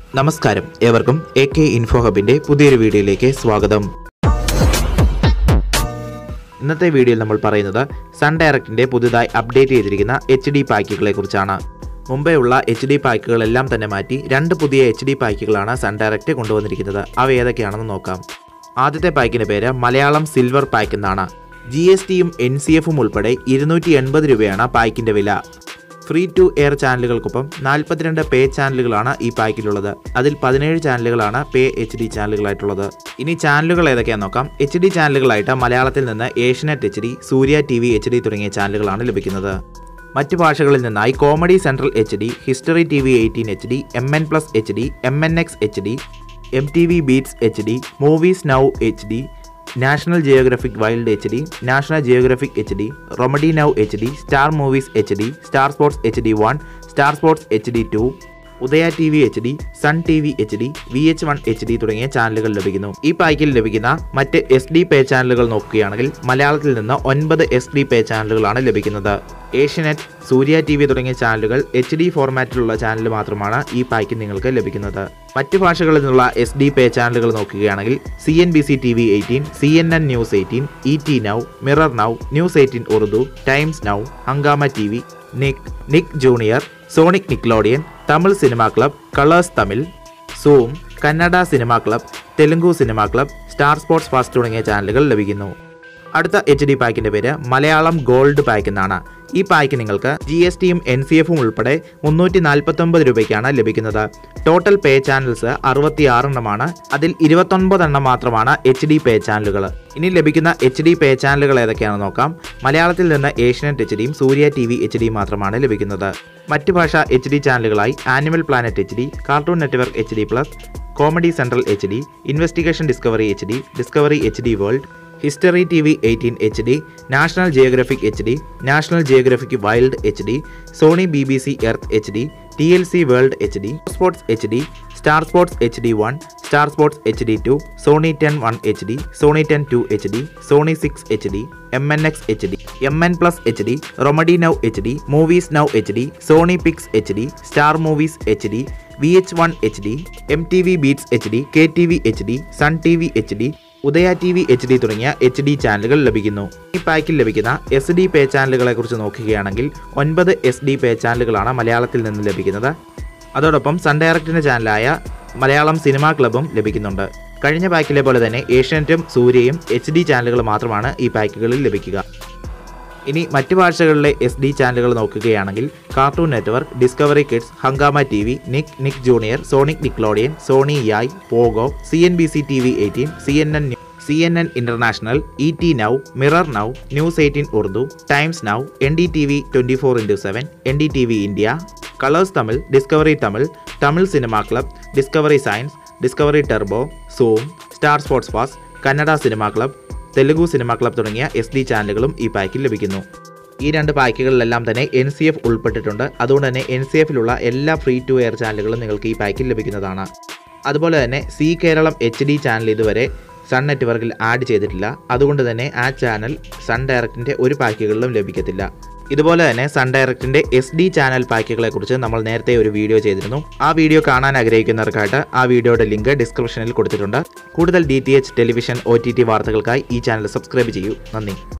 നമസ്കാരം ഏവർക്കും A K info ഹബിന്റെ പുതിയൊരു വീഡിയോയിലേക്ക് സ്വാഗതം ഇന്നത്തെ വീഡിയോയിൽ നമ്മൾ പറയുന്നത് സൺ ഡയറക്റ്റിന്റെ പുതുതായി അപ്ഡേറ്റ് ചെയ്തിരിക്കുന്ന എച്ച് ഡി പാക്കുകളെ കുറിച്ചാണ് മുമ്പേ ഉള്ള എച്ച് ഡി പാക്കുകളെല്ലാം തന്നെ മാറ്റി രണ്ട് പുതിയ എച്ച് ഡി പാക്കുകളാണ് സൺ ഡയറക്റ്റ് കൊണ്ടുവന്നിരിക്കുന്നത് അവ ഏതൊക്കെയാണെന്ന് നോക്കാം ആദ്യത്തെ പാക്കിന്റെ പേര് മലയാളം സിൽവർ പാക്ക് എന്നാണ് ജി എസ് ടിയും എൻ സി എഫും ഉൾപ്പെടെ ഇരുന്നൂറ്റി എൺപത് രൂപയാണ് പാക്കിന്റെ വില ഫ്രീ ടു എയർ ചാനലുകൾക്കൊപ്പം നാൽപ്പത്തിരണ്ട് പേ ചാനലുകളാണ് ഈ പാക്കിലുള്ളത് അതിൽ പതിനേഴ് ചാനലുകളാണ് പേ എച്ച് ഡി ചാനലുകളായിട്ടുള്ളത് ഇനി ചാനലുകൾ ഏതൊക്കെയാണെന്ന് നോക്കാം എച്ച് ഡി ചാനലുകളായിട്ട് മലയാളത്തിൽ നിന്ന് Asianet H D Surya T V H D തുടങ്ങിയ ചാനലുകളാണ് ലഭിക്കുന്നത് മറ്റു ഭാഷകളിൽ നിന്നായി Comedy Central H D History T V eighteen H D M N plus H D M N X H D M T V Beats H D Movies Now H D National Geographic Wild H D National Geographic H D Romedy Now H D Star Movies H D Star Sports H D one Star Sports H D two Udaya T V H D Sun T V H D V H one H D തുടങ്ങിയ ചാനലുകൾ ലഭിക്കുന്നു ഈ പാക്കിൽ ലഭിക്കുന്ന മറ്റ് S D pay ചാനലുകൾ നോക്കുകയാണെങ്കിൽ മലയാളത്തിൽ നിന്ന് ഒൻപത് എസ് ഡി പേ ചാനലുകളാണ് ലഭിക്കുന്നത് ഏഷ്യനെറ്റ് സൂര്യ ടി വി തുടങ്ങിയ ചാനലുകൾ എച്ച് ഡി ഫോർമാറ്റിലുള്ള ചാനൽ മാത്രമാണ് ഈ പാക്കിൽ നിങ്ങൾക്ക് ലഭിക്കുന്നത് മറ്റ് ഭാഷകളിൽ നിന്നുള്ള എസ് ഡി പേ ചാനലുകൾ നോക്കുകയാണെങ്കിൽ C N B C T V eighteen C N N News eighteen E T Now Mirror Now News eighteen Urdu Times Now Hungama T V Nick Nick Junior Sonic Nickelodeon Tamil cinema club Colors Tamil Zoom Kannada cinema club Telugu cinema club Star Sports First തുടങ്ങിയ ചാനലുകൾ ലഭിക്കുന്നു അടുത്ത H D പാക്കിന്റെ പേര് Malayalam gold pack എന്നാണ് ഈ pack നിങ്ങൾക്ക് G S ടിയും N C എഫും ഉൾപ്പെടെ മുന്നൂറ്റി നാൽപ്പത്തൊമ്പത് രൂപയ്ക്കാണ് ലഭിക്കുന്നത് ടോട്ടൽ പേ ചാനൽസ് അറുപത്തി എണ്ണമാണ് അതിൽ ഇരുപത്തൊൻപത് എണ്ണം മാത്രമാണ് എച്ച് ഡി പേ ചാനലുകൾ ഇനി ലഭിക്കുന്ന എച്ച് ഡി പേ ചാനലുകൾ ഏതൊക്കെയാണെന്ന് നോക്കാം മലയാളത്തിൽ നിന്ന് ഏഷ്യനെറ്റ് എച്ച് ഡിയും സൂര്യ ടി വി എച്ച് ഡിയും മാത്രമാണ് ലഭിക്കുന്നത് മറ്റ് ഭാഷ എച്ച് ഡി ചാനലുകളായി Animal Planet H D Cartoon Network H D plus Comedy Central H D Investigation Discovery H D Discovery H D World History T V eighteen H D National Geographic H D National Geographic Wild H D Sony B B C Earth H D T L C World H D Sports H D Star Sports H D one Star Sports H D two Sony ten one H D Sony Ten two H D Sony Six H D M N X H D M N plus H D Romedy Now H D Movies Now H D Sony Pix H D Star Movies H D V H one H D M T V Beats H D K T V H D Sun T V H D Udaya T V H D തുടങ്ങിയ H D ചാനലുകൾ ലഭിക്കുന്നു ഈ പാക്കിൽ ലഭിക്കുന്ന S D പേ ചാനലുകളെ കുറിച്ച് നോക്കുകയാണെങ്കിൽ ഒൻപത് S D പേ ചാനലുകളാണ് മലയാളത്തിൽ നിന്ന് ലഭിക്കുന്നത് അതോടൊപ്പം സൺ ഡയറക്റ്റിൻ്റെ ചാനലായ മലയാളം സിനിമാ ക്ലബും ലഭിക്കുന്നുണ്ട് കഴിഞ്ഞ പാക്കിലെ പോലെ തന്നെ ഏഷ്യാനെറ്റും സൂര്യയും എച്ച് ഡി ചാനലുകൾ മാത്രമാണ് ഈ പാക്കുകളിൽ ലഭിക്കുക ഇനി മറ്റ് ഭാഷകളിലെ എസ് ഡി ചാനലുകൾ നോക്കുകയാണെങ്കിൽ Cartoon Network Discovery Kids Hungama T V Nick Nick Junior Sonic Nickelodeon Sony Yay Pogo C N B C T V eighteen C N N C N N International E T Now Mirror Now News eighteen Urdu Times Now N D T V twenty four into seven N D T V India Colors Tamil Discovery Tamil Tamil cinema club Discovery Science Discovery Turbo Zoom Star sports ഫാസ് Kannada cinema club Telugu cinema club തുടങ്ങിയ S D ചാനലുകളും ഈ പാക്കിൽ ലഭിക്കുന്നു ഈ രണ്ട് പാക്കുകളിലെല്ലാം തന്നെ N C F ഉൾപ്പെട്ടിട്ടുണ്ട് അതുകൊണ്ട് തന്നെ എൻ സി എഫിലുള്ള എല്ലാ ഫ്രീ ടു എയർ ചാനലുകളും നിങ്ങൾക്ക് ഈ പാക്കിൽ ലഭിക്കുന്നതാണ് അതുപോലെ തന്നെ Zee Keralam H D channel ഇതുവരെ സൺ നെറ്റ്വർക്കിൽ ആഡ് ചെയ്തിട്ടില്ല അതുകൊണ്ട് തന്നെ ആ ചാനൽ സൺ ഡയറക്റ്റിൻ്റെ ഒരു പാക്കുകളിലും ലഭിക്കത്തില്ല ഇതുപോലെ തന്നെ സൺ ഡയറക്റ്റിന്റെ എസ് ഡി ചാനൽ പാക്കുകളെ കുറിച്ച് നമ്മൾ നേരത്തെ ഒരു വീഡിയോ ചെയ്തിരുന്നു ആ വീഡിയോ കാണാൻ ആഗ്രഹിക്കുന്നവർക്കായിട്ട് ആ വീഡിയോയുടെ ലിങ്ക് ഡിസ്ക്രിപ്ഷനിൽ കൊടുത്തിട്ടുണ്ട് കൂടുതൽ D T H television O T T വാർത്തകൾക്കായി ഈ ചാനൽ സബ്സ്ക്രൈബ് ചെയ്യൂ നന്ദി